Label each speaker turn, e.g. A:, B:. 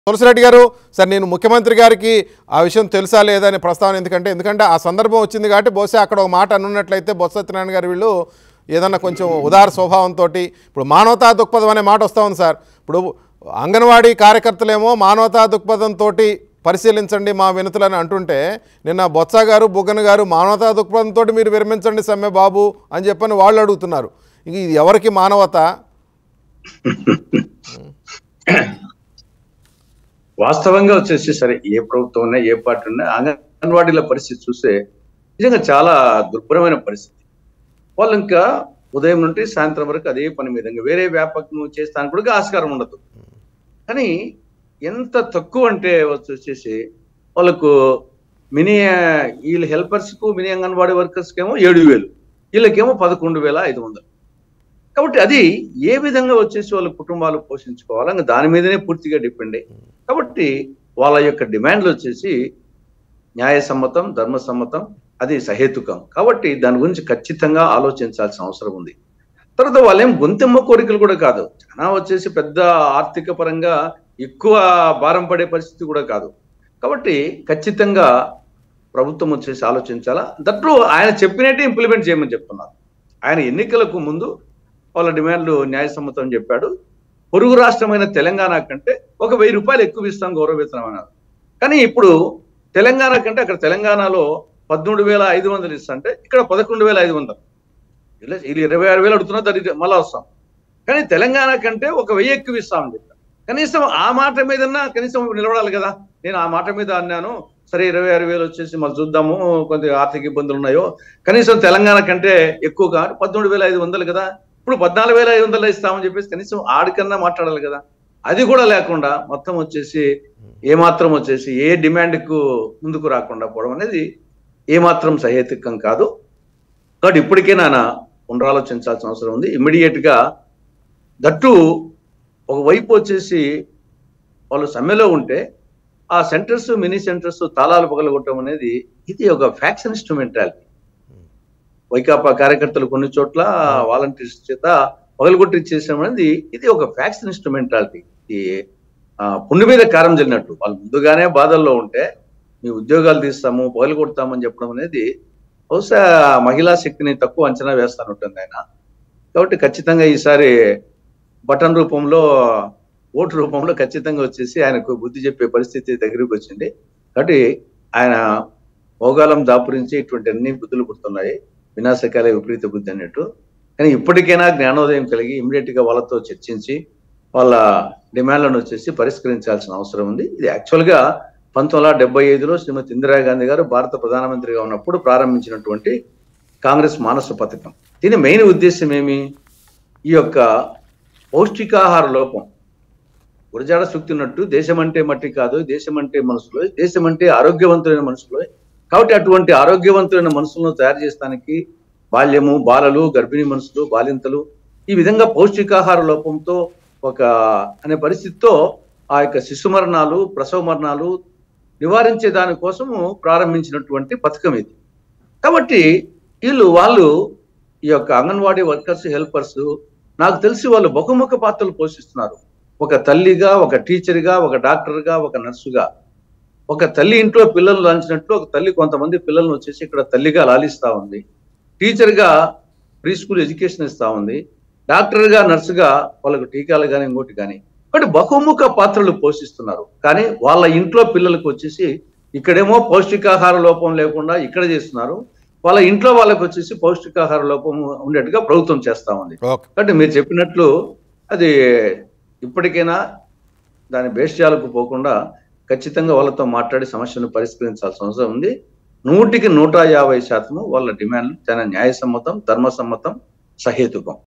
A: తులసిరెడ్డి గారు సార్ నేను ముఖ్యమంత్రి గారికి ఆ విషయం తెలుసా లేదా అని ప్రస్తావన ఎందుకంటే ఎందుకంటే ఆ సందర్భం వచ్చింది కాబట్టి బహుశా అక్కడ ఒక మాట అనున్నట్లయితే బొత్స సత్యనారాయణ గారు వీళ్ళు ఏదన్నా కొంచెం ఉదార స్వభావంతో ఇప్పుడు మానవతా దృక్పథం అనే మాట వస్తూ ఉంది సార్ ఇప్పుడు అంగన్వాడీ కార్యకర్తలేమో మానవతా దృక్పథంతో పరిశీలించండి మా వినతులని అంటుంటే నిన్న బొత్స గారు బుగ్గన గారు మానవతా దృక్పథంతో మీరు విరమించండి సమ్మె బాబు అని చెప్పని వాళ్ళు అడుగుతున్నారు ఇంక ఇది ఎవరికి మానవత
B: వాస్తవంగా వచ్చేసి సరే ఏ ప్రభుత్వం ఉన్నా ఏ పార్టీ ఉన్నా అంగన్వాడీల పరిస్థితి చూస్తే నిజంగా చాలా దుర్భరమైన పరిస్థితి వాళ్ళు ఇంకా ఉదయం నుండి సాయంత్రం వరకు అదే పని మీద ఇంకా వేరే వ్యాపకం చేస్తానికి కూడా ఆస్కారం ఉండదు కానీ ఎంత తక్కువ అంటే వచ్చేసి వాళ్ళకు మినీ వీళ్ళ హెల్పర్స్ కు మినీ అంగన్వాడీ వర్కర్స్ కేమో ఏడు వేలు వీళ్ళకేమో పదకొండు వేల ఐదు వందలు కాబట్టి అది ఏ విధంగా వచ్చేసి వాళ్ళ కుటుంబాలు పోషించుకోవాలి ఇంకా దాని మీదనే పూర్తిగా డిపెండ్ అయ్యి కాబట్టి వాళ్ళ యొక్క డిమాండ్లు వచ్చేసి న్యాయసమ్మతం ధర్మసమ్మతం అది సహేతుకం కాబట్టి దాని గురించి ఖచ్చితంగా ఆలోచించాల్సిన అవసరం ఉంది తర్వాత వాళ్ళేం గొంతెమ్మ కోరికలు కూడా కాదు చాలా వచ్చేసి పెద్ద ఆర్థిక పరంగా ఎక్కువ భారం పడే పరిస్థితి కూడా కాదు కాబట్టి ఖచ్చితంగా ప్రభుత్వం వచ్చేసి ఆలోచించాలా దట్టు ఆయన చెప్పినట్టే ఇంప్లిమెంట్ చేయమని చెప్తున్నారు ఆయన ఎన్నికలకు ముందు వాళ్ళ డిమాండ్లు న్యాయసమ్మతం అని చెప్పాడు పొరుగు రాష్ట్రమైన తెలంగాణ కంటే ఒక వెయ్యి రూపాయలు ఎక్కువ ఇస్తాం గౌరవ వేతనం అన్నారు కానీ ఇప్పుడు తెలంగాణ కంటే అక్కడ తెలంగాణలో పదమూడు వేల ఐదు వందలు ఇస్తుంటే ఇక్కడ పదకొండు వేల ఐదు వందలు ఇలా వీళ్ళు ఇరవై ఆరు వేలు అడుగుతున్నా దానికి మళ్ళా వస్తాం కానీ తెలంగాణ కంటే ఒక వెయ్యి ఎక్కువ ఇస్తామని చెప్పారు కనీసం ఆ మాట మీదన్నా కనీసం నిలబడాలి కదా నేను ఆ మాట మీద అన్నాను సరే ఇరవై ఆరు వేలు వచ్చేసి మళ్ళీ చూద్దాము కొంత ఆర్థిక ఇబ్బందులు ఉన్నాయో కనీసం తెలంగాణ కంటే ఎక్కువగా పదమూడు వేల ఐదు వందలు కదా ఇప్పుడు పద్నాలుగు వేల ఐదు వందలు ఇస్తామని చెప్పేసి కనీసం ఆడికన్నా మాట్లాడాలి కదా అది కూడా లేకుండా మొత్తం వచ్చేసి ఏమాత్రం వచ్చేసి ఏ డిమాండ్ కు ముందుకు రాకుండా పోవడం అనేది ఏమాత్రం సహేతుకం కాదు కాబట్టి ఇప్పటికైనా పునరాలోచించాల్సిన అవసరం ఉంది ఇమ్మీడియట్ గా దట్టు ఒకవైపు వచ్చేసి వాళ్ళు సమ్మెలో ఉంటే ఆ సెంటర్స్ మినీ సెంటర్స్ తాళాలు పగలగొట్టడం అనేది ఇది ఒక ఫ్యాక్షనిస్ట్ మెంటాలిటీ వైకాపా కార్యకర్తలు కొన్ని చోట్ల వాలంటీర్స్ చేత పగలగొట్టి చేసడం అనేది ఇది ఒక ఫ్యాక్షనిస్ట్ మెంటాలిటీ ఈ ఆ, పుండు మీద కారం చల్లినట్టు వాళ్ళు ముందుగానే బాధల్లో ఉంటే మీ ఉద్యోగాలు తీస్తాము పగలగొడతామని చెప్పడం అనేది బహుశా మహిళా శక్తిని తక్కువ అంచనా వేస్తానుంటుంది ఆయన కాబట్టి ఖచ్చితంగా ఈసారి బటన్ రూపంలో ఓటు రూపంలో ఖచ్చితంగా వచ్చేసి ఆయనకు బుద్ధి చెప్పే పరిస్థితి దగ్గరికి వచ్చింది కాబట్టి ఆయన భోగాలం దాపురించి ఇటువంటి అన్ని బుద్ధులు పుడుతున్నాయి వినాశకాలే విపరీత బుద్ధి అన్నట్టు కానీ ఇప్పటికైనా జ్ఞానోదయం కలిగి ఇమ్మీడియట్ గా వాళ్ళతో చర్చించి వాళ్ళ డిమాండ్లను వచ్చేసి పరిష్కరించాల్సిన అవసరం ఉంది ఇది యాక్చువల్ గా పంతొమ్మిది వందల డెబ్బై ఐదులో శ్రీమతి ఇందిరాగాంధీ గారు భారత ప్రధానమంత్రిగా ఉన్నప్పుడు ప్రారంభించినటువంటి కాంగ్రెస్ మానస పథకం దీని మెయిన్ ఉద్దేశం ఏమి ఈ యొక్క పౌష్టికాహార లోపం గురజాడ సూక్తి ఉన్నట్టు దేశం అంటే మట్టి కాదు దేశం అంటే మనుషులు దేశం అంటే ఆరోగ్యవంతులైన మనుషులు కాబట్టి అటువంటి ఆరోగ్యవంతులైన మనుషులను తయారు చేస్తానికి బాల్యము బాలలు గర్భిణీ మనుషులు బాలింతలు ఈ విధంగా పౌష్టికాహార లోపంతో ఒక అనే పరిస్థితితో ఆ యొక్క శిశు మరణాలు ప్రసవ మరణాలు నివారించే దానికోసము ప్రారంభించినటువంటి పథకం ఇది కాబట్టి వీళ్ళు వాళ్ళు ఈ యొక్క అంగన్వాడీ వర్కర్స్ హెల్పర్స్ నాకు తెలిసి వాళ్ళు బహుముఖ పాత్రలు పోషిస్తున్నారు ఒక తల్లిగా ఒక టీచర్గా ఒక డాక్టర్గా ఒక నర్సుగా ఒక తల్లి ఇంట్లో పిల్లలు లాంచినట్లు ఒక తల్లి కొంతమంది పిల్లలను వచ్చేసి ఇక్కడ తల్లిగా లాలిస్తా ఉంది టీచర్గా ప్రీ స్కూల్ ఎడ్యుకేషన్ ఇస్తా ఉంది డాక్టర్గా నర్సుగా వాళ్ళకు టీకాలు కానీ ఇంకోటి కానీ కాబట్టి బహుముఖ పాత్రలు పోషిస్తున్నారు కానీ వాళ్ళ ఇంట్లో పిల్లలకు వచ్చేసి ఇక్కడేమో పౌష్టికాహార లోపం లేకుండా ఇక్కడ చేస్తున్నారు వాళ్ళ ఇంట్లో వాళ్ళకి వచ్చేసి పౌష్టికాహార లోపం ఉండేట్టుగా ప్రభుత్వం చేస్తా ఉంది
A: ఓకే
B: కాబట్టి మీరు చెప్పినట్లు అది ఇప్పటికైనా దాని భేష్యాలకు పోకుండా ఖచ్చితంగా వాళ్ళతో మాట్లాడి సమస్యను పరిష్కరించాల్సిన అవసరం ఉంది నూటికి నూట యాభై శాతము వాళ్ళ డిమాండ్లు చాలా న్యాయసమ్మతం ధర్మసమ్మతం సహేతుకం